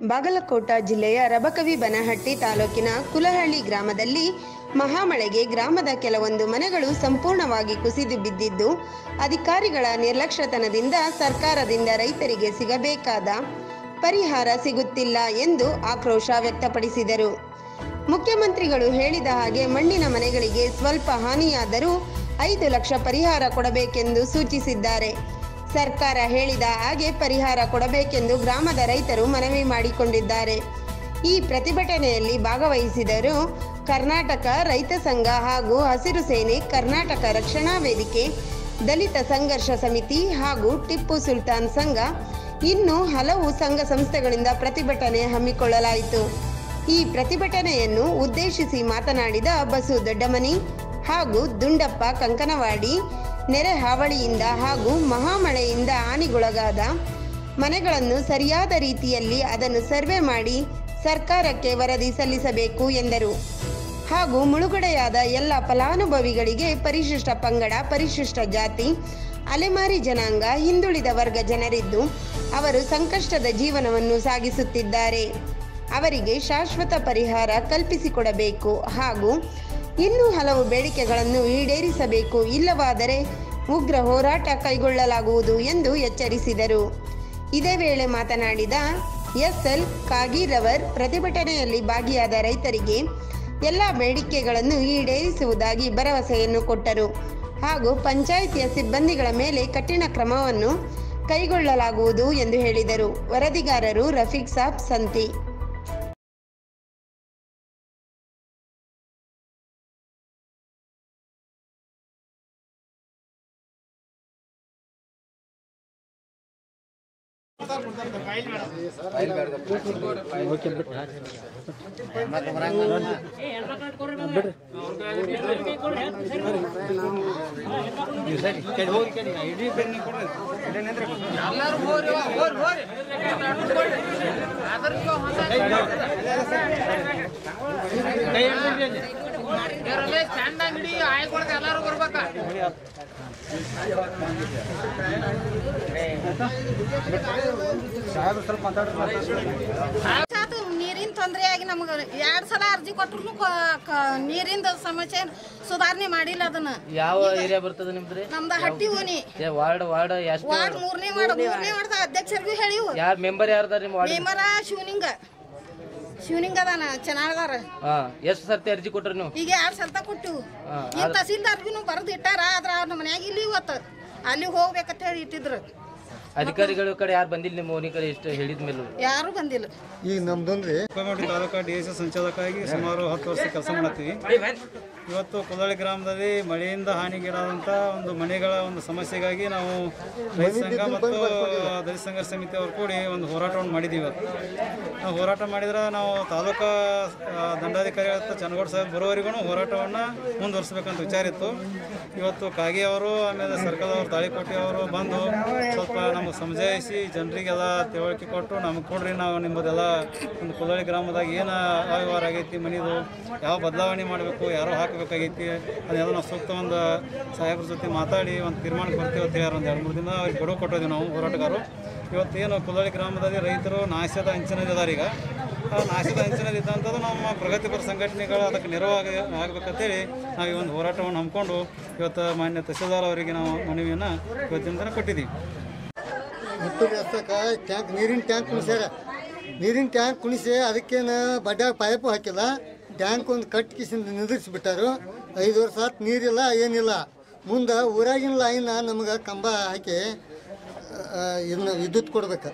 ಬಾಗಲಕೋಟ ಜಿಲ್ಲೆಯ ರಬಕವಿ ಬನಹಟ್ಟಿ ತಾಲೂಕಿನ ಕುಲಹಳ್ಳಿ ಗ್ರಾಮದಲ್ಲಿ ಮಹಾಮಳೆಗೆ ಗ್ರಾಮದ ಕೆಲವೊಂದು ಮನೆಗಳು ಸಂಪೂರ್ಣವಾಗಿ ಕುಸಿದು ಬಿದ್ದಿದ್ದು ಅಧಿಕಾರಿಗಳ ನಿರ್ಲಕ್ಷ್ಯತನದಿಂದ ಸರ್ಕಾರದಿಂದ ರೈತರಿಗೆ ಸಿಗಬೇಕಾದ ಪರಿಹಾರ ಸಿಗುತ್ತಿಲ್ಲ ಎಂದು ಆಕ್ರೋಶ ವ್ಯಕ್ತಪಡಿಸಿದರು ಮುಖ್ಯಮಂತ್ರಿಗಳು ಹೇಳಿದ ಹಾಗೆ ಮಣ್ಣಿನ ಮನೆಗಳಿಗೆ ಸ್ವಲ್ಪ ಹಾನಿಯಾದರೂ ಐದು ಲಕ್ಷ ಪರಿಹಾರ ಕೊಡಬೇಕೆಂದು ಸೂಚಿಸಿದ್ದಾರೆ ಸರ್ಕಾರ ಹೇಳಿದ ಹಾಗೆ ಪರಿಹಾರ ಕೊಡಬೇಕೆಂದು ಗ್ರಾಮದ ರೈತರು ಮನವಿ ಮಾಡಿಕೊಂಡಿದ್ದಾರೆ ಈ ಪ್ರತಿಭಟನೆಯಲ್ಲಿ ಭಾಗವಹಿಸಿದರು ಕರ್ನಾಟಕ ರೈತ ಸಂಘ ಹಾಗೂ ಹಸಿರು ಸೇನೆ ಕರ್ನಾಟಕ ರಕ್ಷಣಾ ವೇದಿಕೆ ದಲಿತ ಸಂಘರ್ಷ ಸಮಿತಿ ಹಾಗೂ ಟಿಪ್ಪು ಸುಲ್ತಾನ್ ಸಂಘ ಇನ್ನು ಹಲವು ಸಂಘ ಸಂಸ್ಥೆಗಳಿಂದ ಪ್ರತಿಭಟನೆ ಹಮ್ಮಿಕೊಳ್ಳಲಾಯಿತು ಈ ಪ್ರತಿಭಟನೆಯನ್ನು ಉದ್ದೇಶಿಸಿ ಮಾತನಾಡಿದ ಬಸು ದೊಡ್ಡಮನಿ ಹಾಗೂ ದುಂಡಪ್ಪ ಕಂಕನವಾಡಿ ನೆರೆ ಹಾವಳಿಯಿಂದ ಹಾಗೂ ಮಹಾಮಳೆಯಿಂದ ಹಾನಿಗೊಳಗಾದ ಮನೆಗಳನ್ನು ಸರಿಯಾದ ರೀತಿಯಲ್ಲಿ ಅದನ್ನು ಸರ್ವೆ ಮಾಡಿ ಸರ್ಕಾರಕ್ಕೆ ವರದಿ ಸಲ್ಲಿಸಬೇಕು ಎಂದರು ಹಾಗೂ ಮುಳುಗಡೆಯಾದ ಎಲ್ಲ ಫಲಾನುಭವಿಗಳಿಗೆ ಪರಿಶಿಷ್ಟ ಪಂಗಡ ಪರಿಶಿಷ್ಟ ಜಾತಿ ಅಲೆಮಾರಿ ಜನಾಂಗ ಹಿಂದುಳಿದ ವರ್ಗ ಜನರಿದ್ದು ಅವರು ಸಂಕಷ್ಟದ ಜೀವನವನ್ನು ಸಾಗಿಸುತ್ತಿದ್ದಾರೆ ಅವರಿಗೆ ಶಾಶ್ವತ ಪರಿಹಾರ ಕಲ್ಪಿಸಿಕೊಡಬೇಕು ಹಾಗೂ ಇನ್ನೂ ಹಲವು ಬೇಡಿಕೆಗಳನ್ನು ಈಡೇರಿಸಬೇಕು ಇಲ್ಲವಾದರೆ ಉಗ್ರ ಹೋರಾಟ ಕೈಗೊಳ್ಳಲಾಗುವುದು ಎಂದು ಎಚ್ಚರಿಸಿದರು ಇದೇ ವೇಳೆ ಮಾತನಾಡಿದ ಎಸ್ಎಲ್ ಕಾಗಿರವರ್ ಪ್ರತಿಭಟನೆಯಲ್ಲಿ ಭಾಗಿಯಾದ ರೈತರಿಗೆ ಎಲ್ಲ ಬೇಡಿಕೆಗಳನ್ನು ಈಡೇರಿಸುವುದಾಗಿ ಭರವಸೆಯನ್ನು ಕೊಟ್ಟರು ಹಾಗೂ ಪಂಚಾಯಿತಿಯ ಸಿಬ್ಬಂದಿಗಳ ಮೇಲೆ ಕಠಿಣ ಕ್ರಮವನ್ನು ಕೈಗೊಳ್ಳಲಾಗುವುದು ಎಂದು ಹೇಳಿದರು ವರದಿಗಾರರು ರಫೀಕ್ ಸಾಬ್ ಸಂತಿ ಇದರಲ್ಲೇ ಚಂದ ಅಂಗಡಿ ಆಯ್ಕೊಳಕ್ಕೆ ಎಲ್ಲಾರು ಬರ್ಬೇಕ ಆತು ನೀರಿನ ತೊಂದರೆ ಆಗಿ ನಮ್ಗೆ ಎರಡ್ ಸಲ ಅರ್ಜಿ ಕೊಟ್ರು ನೀರಿಂದ ಸಮಸ್ಯೆ ಸುಧಾರಣೆ ಮಾಡಿಲ್ಲ ಅದನ್ನ ಯಾವ ಏರಿಯಾ ಬರ್ತದೆ ನಿಮ್ದ್ರಿ ನಮ್ದ ಹಟ್ಟಿ ಓನಿ ಏ ವಾರ್ಡ್ ವಾರ್ಡ್ ಎಷ್ಟು ವಾರ್ಡ್ ಮೂರನೇ ವಾರ್ಡ್ ಮೂರನೇ ವಾರ್ಡ್ ಅಧ್ಯಕ್ಷರಿಗೂ ಹೇಳಿವು ಯಾರ್ ಮೆಂಬರ್ ಯಾರ್ದಾರ ನಿಮ್ ವಾರ್ಡ್ ಮೇಮರ ಶಿವನಿಂಗ ಶಿವನಿಂಗ ಅದಾನ ಚೆನ್ನಾಗದಾರ ಹಾ ಎಷ್ಟು ಸರ್ತಿ ಅರ್ಜಿ ಕೊಟ್ರಿ ನೀವು ಈಗ ಎರಡ್ ಸಲ್ತ ಕೊಟ್ಟಿವು ಹಾ, ಈ ತಹಸೀಲ್ದಾರ್ಗೂ ಬರೆದು ಇಟ್ಟಾರ ಆದ್ರ ಅವ್ರ ಮನ್ಯಾಗ ಇಲ್ಲಿ ಇವತ್ತು ಅಲ್ಲಿ ಹೋಗ್ಬೇಕಂತ ಹೇಳಿ ಇಟ್ಟಿದ್ರು ಅಧಿಕಾರಿಗಳ ಕಡೆ ಯಾರು ಬಂದಿಲ್ಲ ನಿಮ್ಮ ಓನಿ ಕಡೆ ಇಷ್ಟು ಹೇಳಿದ ಮೇಲೂ ಯಾರು ಬಂದಿಲ್ಲ ಈಗ ನಮ್ದೊಂದ್ರಿ Koyamatti taluka D S S ಸಂಚಾಲಕರಾಗಿ ಸುಮಾರು ಹತ್ತು ವರ್ಷ ಕೆಲಸ ಮಾಡತ್ತೀವಿ ಇವತ್ತು ಕುದಳಿ ಗ್ರಾಮದಲ್ಲಿ ಮಳೆಯಿಂದ ಹಾನಿಗೀಡಾದಂಥ ಒಂದು ಮನೆಗಳ ಒಂದು ಸಮಸ್ಯೆಗಾಗಿ ನಾವು ರೈತ ಸಂಘ ಮತ್ತು ದಲಿತ ಸಂಘರ್ಷ ಸಮಿತಿ ಅವರು ಕೂಡಿ ಒಂದು ಹೋರಾಟವನ್ನು ಮಾಡಿದ್ದೀವಿ ಇವತ್ತು ನಾವು ಹೋರಾಟ ಮಾಡಿದ್ರೆ ನಾವು ತಾಲೂಕಾ ಆ, ದಂಡಾಧಿಕಾರಿ ಹತ್ರ ಚನ್ನಗೌಡ ಸಾಹೇಬ್ ಬರೋವರೆಗೂ ಹೋರಾಟವನ್ನು ಮುಂದುವರಿಸ್ಬೇಕಂತ ವಿಚಾರ ಇತ್ತು ಇವತ್ತು ಕಾಗಿ ಅವರು ಆಮೇಲೆ ಸರ್ಕಾರದವರು ತಾಳಿಕೋಟೆ ಅವರು ಬಂದು ಸ್ವಲ್ಪ ನಮಗೆ ಸಮಜಾಯಿಸಿ ಜನರಿಗೆಲ್ಲ ತಿಳುವಳಿಕೆ ಕೊಟ್ಟು ನಮಗೆ ಕೊಡ್ರಿ ನಾವು ನಿಮ್ಮದೆಲ್ಲ ಒಂದು ಕುದಳಿ ಗ್ರಾಮದಾಗ ಏನು ಅವ್ಯವಹಾರ ಆಗೈತಿ ಮನಿದು ಯಾವ ಬದಲಾವಣೆ ಮಾಡಬೇಕು ಯಾರೋ ಹಾಕಬೇಕಾಗೈತಿ ಅದೆಲ್ಲ ನಾವು ಸೂಕ್ತ ಒಂದು ಸಾಹೇಬ್ರ ಜೊತೆ ಮಾತಾಡಿ ಒಂದು ತೀರ್ಮಾನಕ್ಕೆ ಬರ್ತೀವಿ ಅಂತ ಹೇಳ್ಯಾರ ಒಂದು ಎರಡು ಮೂರು ದಿನ ಅವ್ರಿಗೆ ಗಡುವು ಕೊಟ್ಟಿದ್ದೀವಿ ನಾವು ಹೋರಾಟಗಾರರು ಇವತ್ತೇನು ಕುದಳಿ ಗ್ರಾಮದಲ್ಲಿ ರೈತರು ನಾಶದ ಅಂಚಿನದಿದ್ದಾರೆ ಈಗ ಆ ನಾಶದ ಅಂಚಿನದಿದ್ದಂಥದ್ದು ನಮ್ಮ ಪ್ರಗತಿಪರ ಸಂಘಟನೆಗಳು ಅದಕ್ಕೆ ನೆರವಾಗಿ ಆಗ್ಬೇಕಂತೇಳಿ ನಾವು ಈ ಒಂದು ಹೋರಾಟವನ್ನು ಹಮ್ಮಿಕೊಂಡು ಇವತ್ತು ಮಾನ್ಯ ತಹಸೀಲ್ದಾರ್ ಅವರಿಗೆ ನಾವು ಮನವಿಯನ್ನು ಇವತ್ತಿನ ದಿನ ಕೊಟ್ಟಿದ್ದೀವಿ ಮುಟ್ಟು ವ್ಯವಸ್ಥೆಗೆ ಟ್ಯಾಂಕ್ ನೀರಿನ ಟ್ಯಾಂಕ್ ಕುಣಿಸ್ಯಾರ ನೀರಿನ ಟ್ಯಾಂಕ್ ಕುಣಿಸಿ ಅದಕ್ಕೇನು ಬಡ್ಡ್ಯಾಗ ಪೈಪು ಹಾಕಿಲ್ಲ ಟ್ಯಾಂಕ್ ಒಂದು ಕಟ್ ಕಿಸಿಂದ ನಿಂದಿರಿಸ್ಬಿಟ್ಟಾರು ಐದು ವರ್ಷ ಆತು ನೀರಿಲ್ಲ ಏನಿಲ್ಲ ಮುಂದೆ ಊರಾಗಿನ ಲೈನ್ ನಮ್ಗೆ ಕಂಬ ಹಾಕಿ ಆ, ಇದನ್ನ ವಿದ್ಯುತ್ ಕೊಡ್ಬೇಕು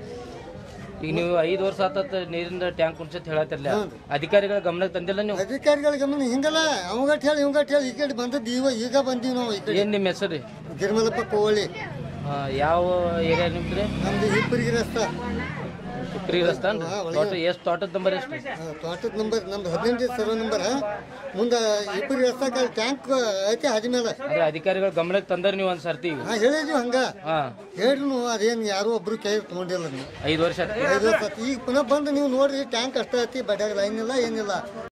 ಈಗ ನೀವು ಐದು ವರ್ಷ ಆತತ್ ನೀರಿನ ಟ್ಯಾಂಕ್ ಕುಡ್ಸತ್ ಹೇಳತ್ತಿರ್ಲ ಅಧಿಕಾರಿಗಳ ಗಮನಕ್ಕೆ ತಂದಿಲ್ಲ ನೀವು ಅಧಿಕಾರಿಗಳ ಗಮನ ಹಿಂಗಲ್ಲ ಅವಂಗಟ್ ಹೇಳಿ ಇವಂಗಟ್ ಹೇಳಿ ಈ ಕಡೆ ಬಂದದ್ದು ಇವ ಈಗ ಬಂದೀವಿ ನಾವು ಈ ಕಡೆ ಏನ್ ನಿಮ್ಮ ಹೆಸರು ರೀ ಗಿರ್ಮಲಪ್ಪ ಕೋವಳಿ ಆ, ಯಾವ ಏರಿಯಾ ನಿಮ್ದ್ರಿ ನಮ್ದು ಹಿಪ್ಪರಿಗೆ ರಸ್ತೆ ಫ್ರೀ ರಸ್ತಾ ಹಾ, ಒಳಗೆ. ತೋಟ ಎಷ್ಟು ತೋಟದ ನಂಬರ್ ಎಷ್ಟು ಆ, ತೋಟದ ನಂಬರ್ ನಮ್ದು ಹದಿನೆಂಟು ಸರ್ವ ನಂಬರ್ ಮುಂದೆ ಇಬ್ಬರು ರಸ್ತಾಕ ಟ್ಯಾಂಕ್ ಐತೆ ಹದಿಮೇಲೆ ಅಂದ್ರೆ ಅಧಿಕಾರಿಗಳ ಗಮನಕ್ಕೆ ತಂದ್ರ ನೀವು ಒಂದ್ ಸರ್ತಿ ಈಗ ಹಾ ಹೇಳಿದ್ವಿ ಹಂಗ ಹಾ ಹೇಳ್ರು ಅದೇನು ಯಾರು ಒಬ್ರು ಕೈ ತೊಗೊಂಡಿಲ್ಲ ನೀವು ಐದು ವರ್ಷ ಆತ್. ಐದು ವರ್ಷ ಆತು. ಈಗ ಪುನಃ ಬಂದು ನೀವು ನೋಡ್ರಿ ಟ್ಯಾಂಕ್ ಅಷ್ಟೇ ಐತಿ ಬಡ್ಯಾಗ ಲೈನ್ ಇಲ್ಲ ಏನಿಲ್ಲ